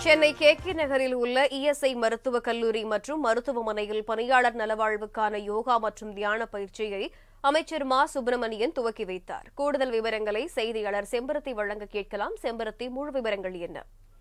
Chennai K K நகரில் உள்ள ESI மருத்துவக் கல்லூரி மற்றும் மருத்துவமனையில் பணியாளர் நலவாழ்வுக்கான யோகா மற்றும் தியான பயிற்சியை அமைச்சர் மா சுப்பிரமணியன் துவக்கி வைத்தார் கூடுதல் விவரங்களை செய்தியாளர் செம்பருத்தி வழங்க கேட்கலாம் செம்பருத்தி முழு விவரங்கள் என்ன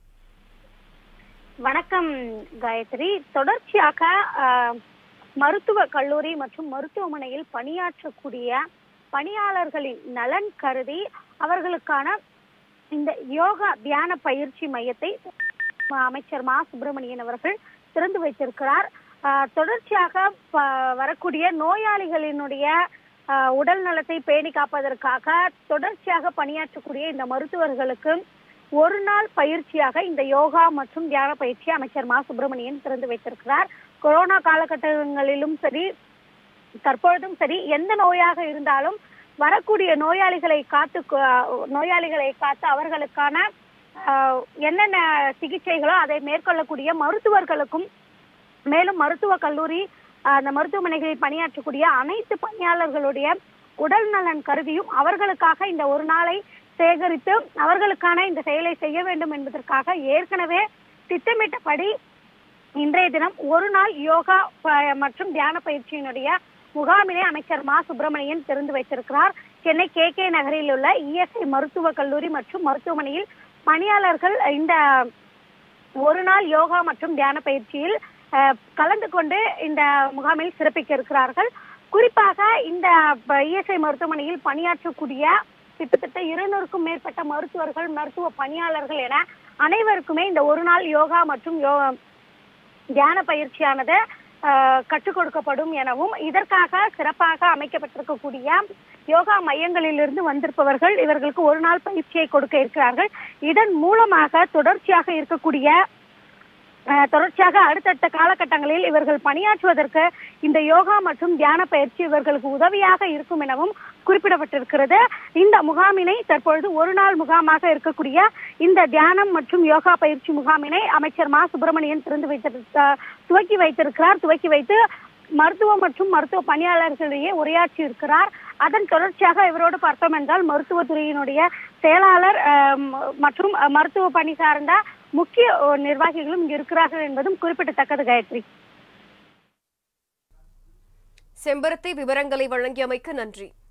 வணக்கம் காயத்ரி தொடர்ச்சியாக ஆஹ், மருத்துவ கல்லூரி மற்றும் மருத்துவமனையில் பணியாற்றக்கூடிய பணியாளர்களின் நலன் கருதி அவர்களுக்கான இந்த யோகா தியான பயிற்சி மையத்தை அமைச்சர் மா சுப்பிரமணியன் அவர்கள் திறந்து வைத்திருக்கிறார் ஆஹ், தொடர்ச்சியாக ப- வரக்கூடிய நோயாளிகளினுடைய ஆஹ், உடல் நலத்தை பேணி காப்பதற்காக தொடர்ச்சியாக பணியாற்றக்கூடிய இந்த மருத்துவர்களுக்கு ஒரு நாள் பயிற்சியாக இந்த யோகா மற்றும் தியான பயிற்சி அமைச்சர் மா சுப்பிரமணியன் திறந்து வைத்திருக்கிறார் கொரோனா காலகட்டங்களிலும் சரி தற்பொழுதும் சரி எந்த நோயாக இருந்தாலும் வரக்கூடிய நோயாளிகளை காத்து நோயாளிகளை காத்து அவர்களுக்கான ஆஹ், என்னென்ன சிகிச்சைகளோ அதை மேற்கொள்ளக்கூடிய மருத்துவர்களுக்கும் மேலும் மருத்துவ கல்லூரி ஆஹ், அந்த மருத்துவமனைகளில் பணியாற்றக்கூடிய அனைத்து பணியாளர்களுடைய உடல் நலன் கருதியும் அவர்களுக்காக இந்த ஒரு நாளை சேகரித்து அவர்களுக்கான இந்த செயலை செய்ய வேண்டும் என்பதற்காக ஏற்கனவே திட்டமிட்டபடி இன்றைய தினம் ஒரு நாள் யோகா ப- மற்றும் தியான பயிற்சியினுடைய முகாமினை அமைச்சர் மா சுப்பிரமணியன் திறந்து வைத்திருக்கிறார் சென்னை கே கே நகரில் உள்ள இஎஸ்ஐ மருத்துவக் கல்லூரி மற்றும் மருத்துவமனையில் பணியாளர்கள் இந்த ஒரு நாள் யோகா மற்றும் தியான பயிற்சியில் அஹ், கலந்து கொண்டு இந்த முகாமில் சிறப்பிக்க இருக்கிறார்கள் குறிப்பாக இந்த இஎஸ்ஐ மருத்துவமனையில் பணியாற்றக்கூடிய கிட்டத்தட்ட இருநூறுக்கும் மேற்பட்ட மருத்துவர்கள் மருத்துவ பணியாளர்கள் என அனைவருக்குமே இந்த ஒரு நாள் யோகா மற்றும் யோ தியான பயிற்சியானது ஆஹ், கற்றுக் கொடுக்கப்படும் எனவும் இதற்காக சிறப்பாக அமைக்கப்பட்டிருக்கக்கூடிய யோகா மையங்களிலிருந்து வந்திருப்பவர்கள் இவர்களுக்கு ஒரு நாள் பயிற்சியை கொடுக்க இருக்கிறார்கள் இதன் மூலமாக தொடர்ச்சியாக இருக்கக்கூடிய ஆஹ், தொடர்ச்சியாக அடுத்தடுத்த காலகட்டங்களில் இவர்கள் பணியாற்றுவதற்கு இந்த யோகா மற்றும் தியான பயிற்சி இவர்களுக்கு உதவியாக இருக்கும் எனவும் குறிப்பிடப்பட்டிருக்கிறது இந்த முகாமினை தற்பொழுது ஒரு நாள் முகாமாக இருக்கக்கூடிய இந்த தியானம் மற்றும் யோகா பயிற்சி முகாமினை அமைச்சர் மா சுப்பிரமணியன் திறந்து வைத்திருக்க துவக்கி வைத்திருக்கிறார் துவக்கி வைத்து மருத்துவம் மற்றும் மருத்துவ பணியாளர்களிடையே உரையாற்றி இருக்கிறார் அதன் தொடர்ச்சியாக இவரோடு பார்த்தோம் என்றால் மருத்துவத்துறையினுடைய செயலாளர் ஆஹ், மற்றும் மருத்துவ பணி சார்ந்த முக்கிய அஹ், நிர்வாகிகளும் இங்கு இருக்கிறார்கள் என்பதும் குறிப்பிடத்தக்கது காயத்ரி செம்பருத்தி விவரங்களை வழங்கியமைக்கு நன்றி